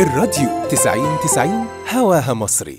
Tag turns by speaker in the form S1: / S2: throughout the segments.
S1: الراديو 90 90 هواها مصري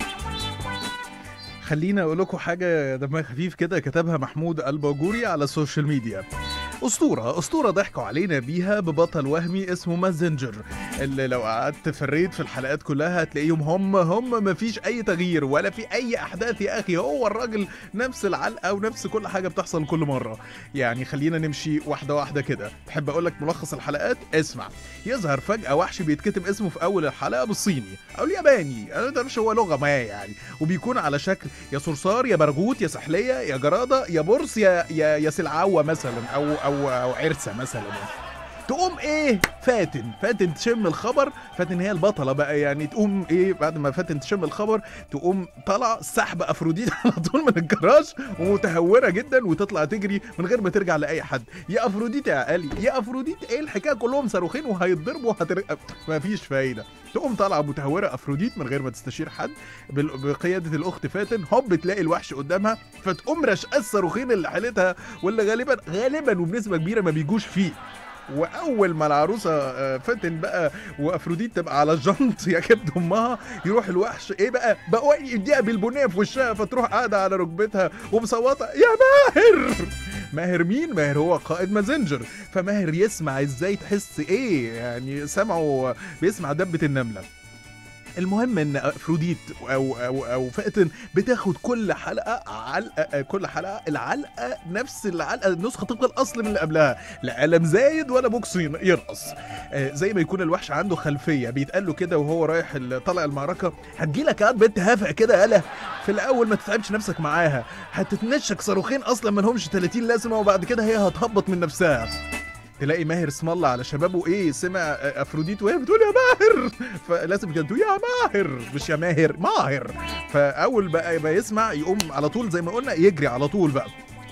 S2: خليني اقول لكم حاجه دمها خفيف كده كتبها محمود الباجوري على السوشيال ميديا اسطوره اسطوره ضحكوا علينا بيها ببطل وهمي اسمه مازنجر اللي لو قعدت فريت في الحلقات كلها هتلاقيهم هم هم مفيش اي تغيير ولا في اي احداث يا اخي هو الراجل نفس العلقه ونفس كل حاجه بتحصل كل مره يعني خلينا نمشي واحده واحده كده تحب اقول لك ملخص الحلقات اسمع يظهر فجاه وحش بيتكتب اسمه في اول الحلقه بالصيني او الياباني انا ما اعرفش هو لغه ما يعني وبيكون على شكل يا صرصار يا برغوت يا سحليه يا جراده يا برص يا يا يا سلعوه مثلا او او او عرسه مثلا تقوم ايه فاتن فاتن تشم الخبر فاتن هي البطله بقى يعني تقوم ايه بعد ما فاتن تشم الخبر تقوم طالعه سحب افروديت على طول من الجراج ومتهوره جدا وتطلع تجري من غير ما ترجع لاي حد يا افروديت يا علي يا افروديت ايه الحكايه كلهم صاروخين وهيتضربوا وهتر... مفيش فايده تقوم طالعه متهوره افروديت من غير ما تستشير حد بال- بقياده الاخت فاتن هوب تلاقي الوحش قدامها فتقوم رشقه الصاروخين اللي حالتها واللي غالبا غالبا وبنسبه كبيره ما بيجوش فيه واول ما العروسه آه، فاتن بقى وافروديت تبقى على الجنط يا كبد امها يروح الوحش ايه بقى بقى يديها بالبنيه في وشها فتروح قاعده على ركبتها ومصوته يا ماهر ماهر مين ماهر هو قائد مازنجر فماهر يسمع ازاي تحس ايه يعني سمعه بيسمع دبه النمله المهم ان افروديت او او او فاتن بتاخد كل حلقه علقه كل حلقه العلقه نفس العلقه النسخه طبق الاصل من اللي قبلها لا قلم زايد ولا بوكس ين- يرقص آه، زي ما يكون الوحش عنده خلفيه بيتقال له كده وهو رايح ال- طالع المعركه هتجيلك يا بنت هافع كده يالا في الاول ما تتعبش نفسك معاها هتتنشك صاروخين اصلا ما لهمش 30 لازمه وبعد كده هي هتهبط من نفسها تلاقي ماهر اسم الله على شبابه ايه سمع آه، افروديت وهي بتقول يا ماهر فلازم كانت تقول يا ماهر مش يا ماهر ماهر فاول بقى ما يسمع يقوم على طول زي ما قلنا يجري على طول بقى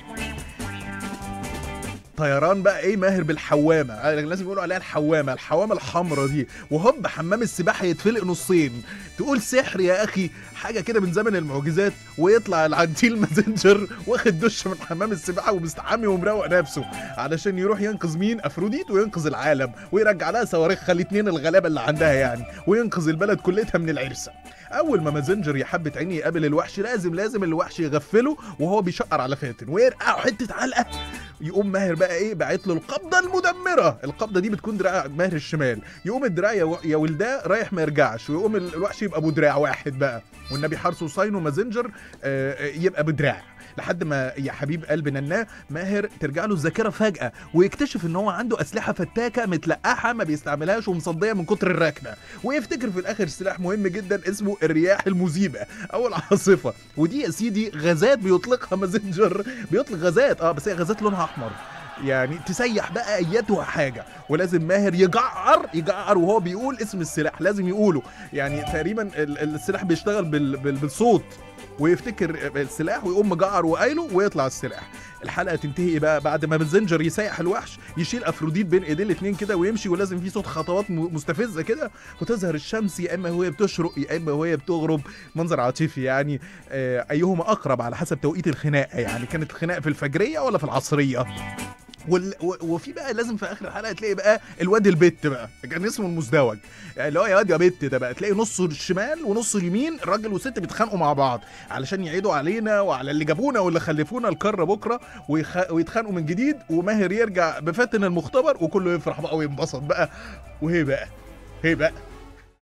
S2: طيران بقى ايه ماهر بالحوامه آه، لازم يقولوا عليها الحوامه الحوامه الحمراء دي وهوب حمام السباحه يتفلق نصين تقول سحر يا اخي حاجه كده من زمن المعجزات ويطلع العنتيل مازنجر واخد دش من حمام السباحه ومستحمي ومروق نفسه علشان يروح ينقذ مين افروديت وينقذ العالم ويرجع لها صواريخها الاتنين الغلابه اللي عندها يعني وينقذ البلد كلتها من العرسه اول ما مازنجر يا حبه عيني يقابل الوحش لازم لازم الوحش يغفله وهو بيشقر على فاتن ويرقعه حته علقه يقوم ماهر بقى ايه باعت له القبضه المدمره القبضه دي بتكون دراع ماهر الشمال يقوم الدراع يا و- يا ولداه رايح ما يرجعش ويقوم ال- الوحش يبقى ابو دراع واحد بقى والنبي حارس وصاين ومازنجر آه، آه، يبقى بدراع لحد ما يا حبيب قلب نناه ماهر ترجع له الذاكره فجاه ويكتشف ان هو عنده اسلحه فتاكه متلقحه ما بيستعملهاش ومصديه من كتر الركنه ويفتكر في الاخر سلاح مهم جدا اسمه الرياح المذيبه او العاصفه ودي يا سيدي غازات بيطلقها مازنجر بيطلق غازات اه بس هي غازات لونها احمر يعني تسيح بقى اياتها حاجه ولازم ماهر يجعر يجعر وهو بيقول اسم السلاح لازم يقوله يعني تقريبا ال- السلاح بيشتغل بال بال بالصوت ويفتكر السلاح ويقوم مجعر وقايله ويطلع السلاح الحلقه تنتهي إيه بقى بعد ما بنزنجر يسيح الوحش يشيل افروديت بين ايديه الاثنين كده ويمشي ولازم في صوت خطوات م- مستفزه كده وتظهر الشمس يا اما وهي بتشرق يا اما وهي بتغرب منظر عاطفي يعني آه، ايهما اقرب على حسب توقيت الخناقه يعني كانت الخناقه في الفجريه ولا في العصريه وال... و- وفي بقى لازم في اخر الحلقه تلاقي بقى الواد البت بقى كان اسمه المزدوج يعني اللي هو يا واد يا بت ده بقى تلاقي نصه الشمال ونصه اليمين الراجل والست بيتخانقوا مع بعض علشان يعيدوا علينا وعلى اللي جابونا واللي خلفونا الكره بكره ويخ... ويتخانقوا من جديد وماهر يرجع بفاتن المختبر وكله يفرح بقى وينبسط بقى وهي بقى هي بقى